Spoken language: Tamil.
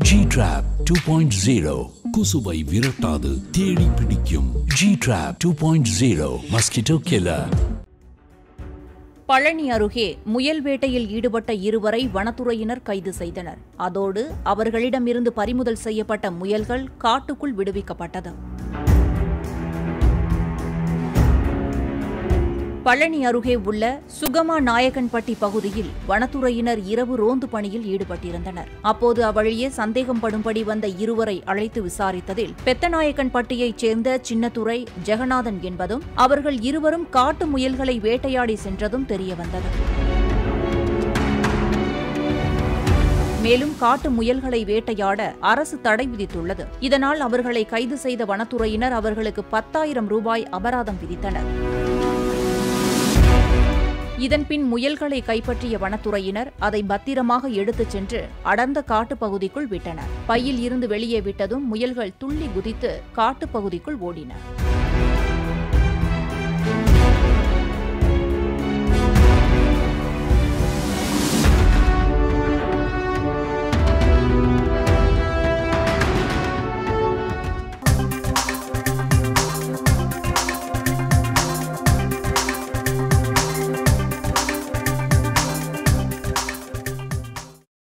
G-Trap 2.0 கொசுவை விரட்டாது தேடி பிடிக்கும் G-Trap 2.0 Mosquito Killer பழனி அருகே முயல் வேட்டையில் ஈடுபட்ட இருவரை வனத்துறையினர் கைது செய்தனர் அதோடு அவர்களிடமிருந்து பறிமுதல் செய்யப்பட்ட முயல்கள் காட்டுக்குள் விடுவிக்கப்பட்டது பழனி அருகே உள்ள சுகமா நாயக்கன்பட்டி பகுதியில் வனத்துறையினர் இரவு ரோந்து பணியில் ஈடுபட்டிருந்தனர் அப்போது அவ்வழியே சந்தேகம் படும்படி வந்த இருவரை அழைத்து விசாரித்ததில் பெத்தநாயக்கன்பட்டியைச் சேர்ந்த சின்னத்துரை ஜெகநாதன் என்பதும் அவர்கள் இருவரும் காட்டு முயல்களை வேட்டையாடி சென்றதும் தெரியவந்தது மேலும் காட்டு முயல்களை வேட்டையாட அரசு தடை விதித்துள்ளது இதனால் அவர்களை கைது செய்த வனத்துறையினர் அவர்களுக்கு பத்தாயிரம் ரூபாய் அபராதம் விதித்தனர் இதன்பின் முயல்களை கைப்பற்றிய வனத்துறையினர் அதை பத்திரமாக எடுத்துச் சென்று அடர்ந்த காட்டுப் பகுதிக்குள் விட்டனர் பையில் இருந்து வெளியே விட்டதும் முயல்கள் துள்ளி குதித்து காட்டுப் பகுதிக்குள் ஓடின